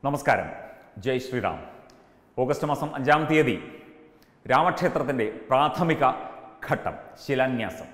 നമസ്കാരം ജയ് ശ്രീറാം ഓഗസ്റ്റ് മാസം അഞ്ചാം തീയതി രാമക്ഷേത്രത്തിൻ്റെ പ്രാഥമിക ഘട്ടം ശിലാന്യാസം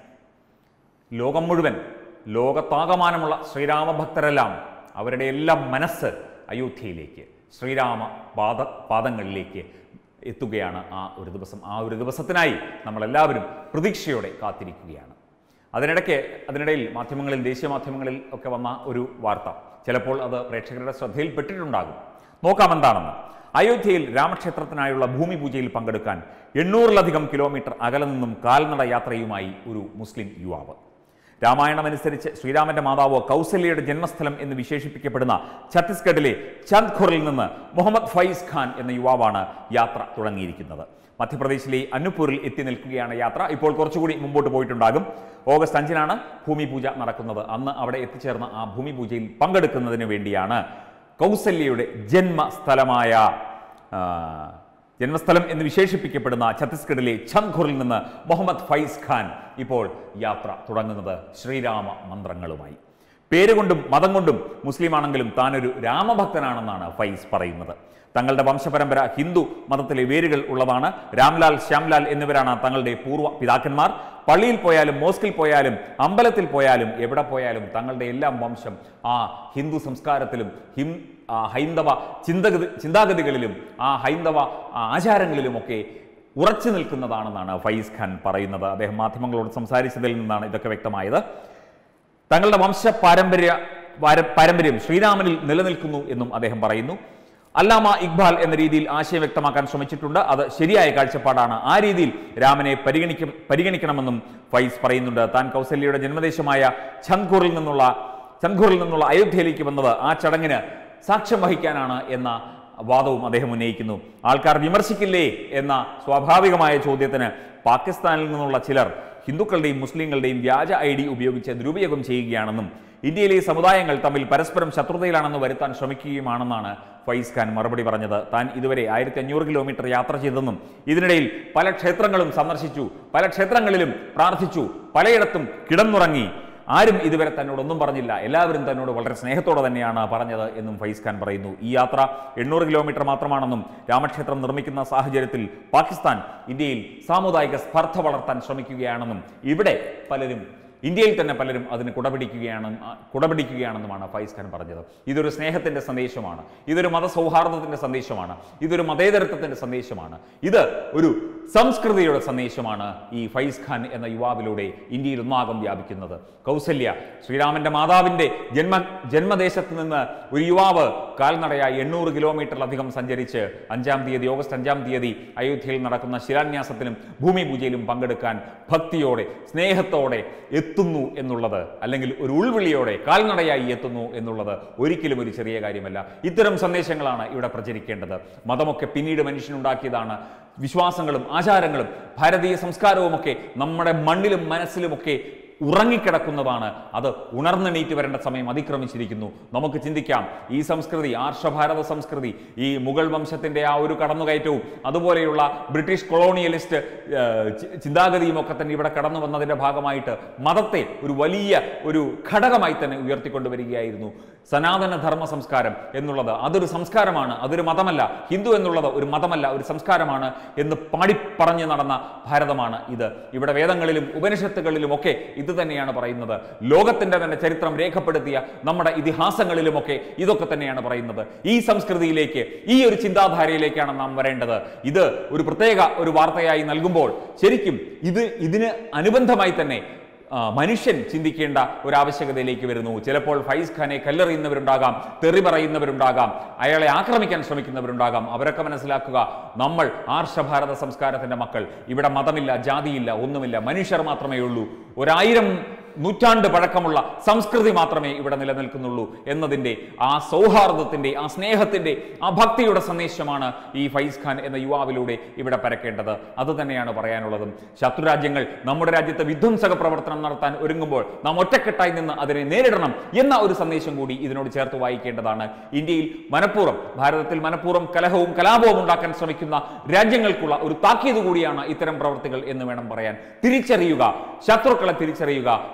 ലോകം മുഴുവൻ ലോകത്താകമാനമുള്ള ശ്രീരാമഭക്തരെല്ലാം അവരുടെ എല്ലാം മനസ്സ് അയോധ്യയിലേക്ക് ശ്രീരാമ പാദ പാദങ്ങളിലേക്ക് എത്തുകയാണ് ആ ഒരു ദിവസം ആ ഒരു ദിവസത്തിനായി നമ്മളെല്ലാവരും പ്രതീക്ഷയോടെ കാത്തിരിക്കുകയാണ് അതിനിടയ്ക്ക് അതിനിടയിൽ മാധ്യമങ്ങളിൽ ദേശീയ മാധ്യമങ്ങളിൽ ഒക്കെ വന്ന ഒരു വാർത്ത ചിലപ്പോൾ അത് പ്രേക്ഷകരുടെ ശ്രദ്ധയിൽപ്പെട്ടിട്ടുണ്ടാകും നോക്കാം എന്താണെന്ന് അയോധ്യയിൽ രാമക്ഷേത്രത്തിനായുള്ള ഭൂമി പൂജയിൽ പങ്കെടുക്കാൻ എണ്ണൂറിലധികം കിലോമീറ്റർ അകലെ നിന്നും കാൽനട യാത്രയുമായി ഒരു മുസ്ലിം യുവാവ് രാമായണമനുസരിച്ച് ശ്രീരാമന്റെ മാതാവ് കൗസല്യയുടെ ജന്മസ്ഥലം എന്ന് വിശേഷിപ്പിക്കപ്പെടുന്ന ഛത്തീസ്ഗഡിലെ ചന്ദ്ഖുറിൽ നിന്ന് മുഹമ്മദ് ഫൈസ് ഖാൻ എന്ന യുവാവാണ് യാത്ര തുടങ്ങിയിരിക്കുന്നത് മധ്യപ്രദേശിലെ അന്നുപൂരിൽ എത്തി നിൽക്കുകയാണ് യാത്ര ഇപ്പോൾ കുറച്ചുകൂടി മുമ്പോട്ട് പോയിട്ടുണ്ടാകും ഓഗസ്റ്റ് അഞ്ചിനാണ് ഭൂമി പൂജ നടക്കുന്നത് അന്ന് അവിടെ എത്തിച്ചേർന്ന ആ ഭൂമി പൂജയിൽ പങ്കെടുക്കുന്നതിന് വേണ്ടിയാണ് കൗസല്യയുടെ ജന്മസ്ഥലമായ ആ, ജന്മസ്ഥലം എന്ന് വിശേഷിപ്പിക്കപ്പെടുന്ന ഛത്തീസ്ഗഡിലെ ഛന്ദ്ഖുറിൽ നിന്ന് മുഹമ്മദ് ഫൈസ് ഖാൻ ഇപ്പോൾ യാത്ര തുടങ്ങുന്നത് ശ്രീരാമ മന്ത്രങ്ങളുമായി പേരുകൊണ്ടും മതം കൊണ്ടും മുസ്ലിം ആണെങ്കിലും താനൊരു രാമഭക്തനാണെന്നാണ് ഫൈസ് പറയുന്നത് തങ്ങളുടെ വംശപരമ്പര ഹിന്ദു മതത്തിലെ വേരുകൾ ഉള്ളതാണ് രാംലാൽ ശ്യാംലാൽ എന്നിവരാണ് തങ്ങളുടെ പൂർവ്വ പിതാക്കന്മാർ പള്ളിയിൽ പോയാലും മോസ്കിൽ പോയാലും അമ്പലത്തിൽ പോയാലും എവിടെ പോയാലും തങ്ങളുടെ എല്ലാം വംശം ആ ഹിന്ദു സംസ്കാരത്തിലും ഹിം ആ ഹൈന്ദവ ചിന്തഗതി ചിന്താഗതികളിലും ആ ഹൈന്ദവ ആ ആചാരങ്ങളിലുമൊക്കെ ഉറച്ചു നിൽക്കുന്നതാണെന്നാണ് ഫൈസ് ഖാൻ പറയുന്നത് അദ്ദേഹം മാധ്യമങ്ങളോട് സംസാരിച്ചതിൽ നിന്നാണ് ഇതൊക്കെ വ്യക്തമായത് തങ്ങളുടെ വംശ പാരമ്പര്യ പാര- പാരമ്പര്യം ശ്രീരാമനിൽ നിലനിൽക്കുന്നു എന്നും അദ്ദേഹം പറയുന്നു അല്ലാമ ഇക്ബാൽ എന്ന രീതിയിൽ ആശയം വ്യക്തമാക്കാൻ ശ്രമിച്ചിട്ടുണ്ട് അത് ശരിയായ കാഴ്ചപ്പാടാണ് ആ രീതിയിൽ രാമനെ പരിഗണിക്കും പരിഗണിക്കണമെന്നും ഫൈസ് പറയുന്നുണ്ട് താൻ കൗസല്യയുടെ ജന്മദേശമായ ഛങ്കൂറിൽ നിന്നുള്ള ഛങ്കൂറിൽ നിന്നുള്ള അയോധ്യയിലേക്ക് വന്നത് ആ ചടങ്ങിന് സാക്ഷ്യം വഹിക്കാനാണ് എന്ന വാദവും അദ്ദേഹം ഉന്നയിക്കുന്നു ആൾക്കാർ വിമർശിക്കില്ലേ എന്ന സ്വാഭാവികമായ ചോദ്യത്തിന് പാകിസ്ഥാനിൽ നിന്നുള്ള ചിലർ ഹിന്ദുക്കളുടെയും മുസ്ലിങ്ങളുടെയും വ്യാജ ഐ ഡി ഉപയോഗിച്ച് ദുരുപയോഗം ചെയ്യുകയാണെന്നും ഇന്ത്യയിലെ സമുദായങ്ങൾ തമ്മിൽ പരസ്പരം ശത്രുതയിലാണെന്ന് വരുത്താൻ ശ്രമിക്കുകയുമാണെന്നാണ് ഫൈസ് ഖാൻ മറുപടി പറഞ്ഞത് താൻ ഇതുവരെ ആയിരത്തി അഞ്ഞൂറ് കിലോമീറ്റർ യാത്ര ചെയ്തെന്നും ഇതിനിടയിൽ പല ക്ഷേത്രങ്ങളും സന്ദർശിച്ചു പല ക്ഷേത്രങ്ങളിലും പ്രാർത്ഥിച്ചു പലയിടത്തും കിടന്നുറങ്ങി ആരും ഇതുവരെ തന്നോടൊന്നും പറഞ്ഞില്ല എല്ലാവരും തന്നോട് വളരെ സ്നേഹത്തോടെ തന്നെയാണ് പറഞ്ഞത് എന്നും ഫൈസ് ഖാൻ പറയുന്നു ഈ യാത്ര എണ്ണൂറ് കിലോമീറ്റർ മാത്രമാണെന്നും രാമക്ഷേത്രം നിർമ്മിക്കുന്ന സാഹചര്യത്തിൽ പാകിസ്ഥാൻ ഇന്ത്യയിൽ സാമുദായിക സ്പർദ്ധ വളർത്താൻ ശ്രമിക്കുകയാണെന്നും ഇവിടെ പലരും ഇന്ത്യയിൽ തന്നെ പലരും അതിന് കുടപിടിക്കുകയാണ് കുടപിടിക്കുകയാണെന്നുമാണ് ഫൈസ് ഖാൻ പറഞ്ഞത് ഇതൊരു സ്നേഹത്തിന്റെ സന്ദേശമാണ് ഇതൊരു മതസൗഹാർദ്ദത്തിന്റെ സന്ദേശമാണ് ഇതൊരു മതേതരത്വത്തിന്റെ സന്ദേശമാണ് ഇത് ഒരു സംസ്കൃതിയുടെ സന്ദേശമാണ് ഈ ഫൈസ് ഖാൻ എന്ന യുവാവിലൂടെ ഇന്ത്യയിൽ ഒന്നാകം വ്യാപിക്കുന്നത് കൗസല്യ ശ്രീരാമന്റെ മാതാവിന്റെ ജന്മ ജന്മദേശത്ത് നിന്ന് ഒരു യുവാവ് കാൽനടയായി എണ്ണൂറ് കിലോമീറ്ററിലധികം സഞ്ചരിച്ച് അഞ്ചാം തീയതി ഓഗസ്റ്റ് അഞ്ചാം തീയതി അയോധ്യയിൽ നടക്കുന്ന ശിലാന്യാസത്തിലും ഭൂമി പൂജയിലും പങ്കെടുക്കാൻ ഭക്തിയോടെ സ്നേഹത്തോടെ എത്തുന്നു എന്നുള്ളത് അല്ലെങ്കിൽ ഒരു ഉൾവിളിയോടെ കാൽനടയായി എത്തുന്നു എന്നുള്ളത് ഒരിക്കലും ഒരു ചെറിയ കാര്യമല്ല ഇത്തരം സന്ദേശങ്ങളാണ് ഇവിടെ പ്രചരിക്കേണ്ടത് മതമൊക്കെ പിന്നീട് മനുഷ്യനുണ്ടാക്കിയതാണ് വിശ്വാസങ്ങളും ആചാരങ്ങളും ഭാരതീയ സംസ്കാരവുമൊക്കെ നമ്മുടെ മണ്ണിലും മനസ്സിലുമൊക്കെ ഉറങ്ങിക്കിടക്കുന്നതാണ് അത് ഉണർന്നെണീറ്റ് വരേണ്ട സമയം അതിക്രമിച്ചിരിക്കുന്നു നമുക്ക് ചിന്തിക്കാം ഈ സംസ്കൃതി ആർഷഭാരത സംസ്കൃതി ഈ മുഗൾ വംശത്തിന്റെ ആ ഒരു കടന്നുകയറ്റവും അതുപോലെയുള്ള ബ്രിട്ടീഷ് കൊളോണിയലിസ്റ്റ് ഏഹ്, ചി- ചിന്താഗതിയും ഒക്കെ തന്നെ ഇവിടെ കടന്നു വന്നതിന്റെ ഭാഗമായിട്ട് മതത്തെ ഒരു വലിയ ഒരു ഘടകമായി തന്നെ ഉയർത്തിക്കൊണ്ടുവരികയായിരുന്നു സനാതന ധർമ്മ സംസ്കാരം എന്നുള്ളത് അതൊരു സംസ്കാരമാണ് അതൊരു മതമല്ല ഹിന്ദു എന്നുള്ളത് ഒരു മതമല്ല ഒരു സംസ്കാരമാണ് എന്ന് പാടി പറഞ്ഞു നടന്ന ഭാരതമാണ് ഇത് ഇവിടെ വേദങ്ങളിലും ഉപനിഷത്തുകളിലും ഒക്കെ ഇത് തന്നെയാണ് പറയുന്നത് ലോകത്തിന്റെ തന്നെ ചരിത്രം രേഖപ്പെടുത്തിയ നമ്മുടെ ഇതിഹാസങ്ങളിലുമൊക്കെ ഇതൊക്കെ തന്നെയാണ് പറയുന്നത് ഈ സംസ്കൃതിയിലേക്ക് ഈ ഒരു ചിന്താധാരയിലേക്കാണ് നാം വരേണ്ടത് ഇത് ഒരു പ്രത്യേക ഒരു വാർത്തയായി നൽകുമ്പോൾ ശരിക്കും ഇത് ഇതിന് അനുബന്ധമായി തന്നെ ആ, മനുഷ്യൻ ചിന്തിക്കേണ്ട ഒരു ആവശ്യകതയിലേക്ക് വരുന്നു ചിലപ്പോൾ ഫൈസ് ഖാനെ കല്ലെറിയുന്നവരുണ്ടാകാം തെറി പറയുന്നവരുണ്ടാകാം അയാളെ ആക്രമിക്കാൻ ശ്രമിക്കുന്നവരുണ്ടാകാം അവരൊക്കെ മനസ്സിലാക്കുക നമ്മൾ ആർഷഭാരത സംസ്കാരത്തിന്റെ മക്കൾ ഇവിടെ മതമില്ല ജാതിയില്ല ഒന്നുമില്ല മനുഷ്യർ മാത്രമേ ഉള്ളൂ ഒരായിരം നൂറ്റാണ്ട് പഴക്കമുള്ള സംസ്കൃതി മാത്രമേ ഇവിടെ നിലനിൽക്കുന്നുള്ളൂ എന്നതിൻ്റെ ആ സൗഹാർദ്ദത്തിന്റെ ആ സ്നേഹത്തിന്റെ ആ ഭക്തിയുടെ സന്ദേശമാണ് ഈ ഫൈസ് ഖാൻ എന്ന യുവാവിലൂടെ ഇവിടെ പരക്കേണ്ടത് അത് തന്നെയാണ് പറയാനുള്ളതും ശത്രുരാജ്യങ്ങൾ നമ്മുടെ രാജ്യത്ത് വിധ്വംസക പ്രവർത്തനം നടത്താൻ ഒരുങ്ങുമ്പോൾ നാം ഒറ്റക്കെട്ടായി നിന്ന് അതിനെ നേരിടണം എന്ന ഒരു സന്ദേശം കൂടി ഇതിനോട് ചേർത്ത് വായിക്കേണ്ടതാണ് ഇന്ത്യയിൽ മനഃപൂർവ്വം ഭാരതത്തിൽ മനഃപൂർവ്വം കലഹവും കലാപവും ഉണ്ടാക്കാൻ ശ്രമിക്കുന്ന രാജ്യങ്ങൾക്കുള്ള ഒരു താക്കീത് കൂടിയാണ് ഇത്തരം പ്രവർത്തികൾ എന്ന് വേണം പറയാൻ തിരിച്ചറിയുക ശത്രുക്കളെ തിരിച്ചറിയുക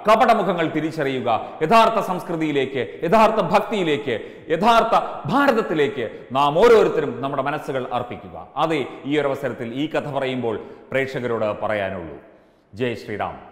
കപടമുഖങ്ങൾ തിരിച്ചറിയുക യഥാർത്ഥ സംസ്കൃതിയിലേക്ക് യഥാർത്ഥ ഭക്തിയിലേക്ക് യഥാർത്ഥ ഭാരതത്തിലേക്ക് നാം ഓരോരുത്തരും നമ്മുടെ മനസ്സുകൾ അർപ്പിക്കുക അതെ ഈ ഒരു അവസരത്തിൽ ഈ കഥ പറയുമ്പോൾ പ്രേക്ഷകരോട് പറയാനുള്ളൂ ജയ് ശ്രീറാം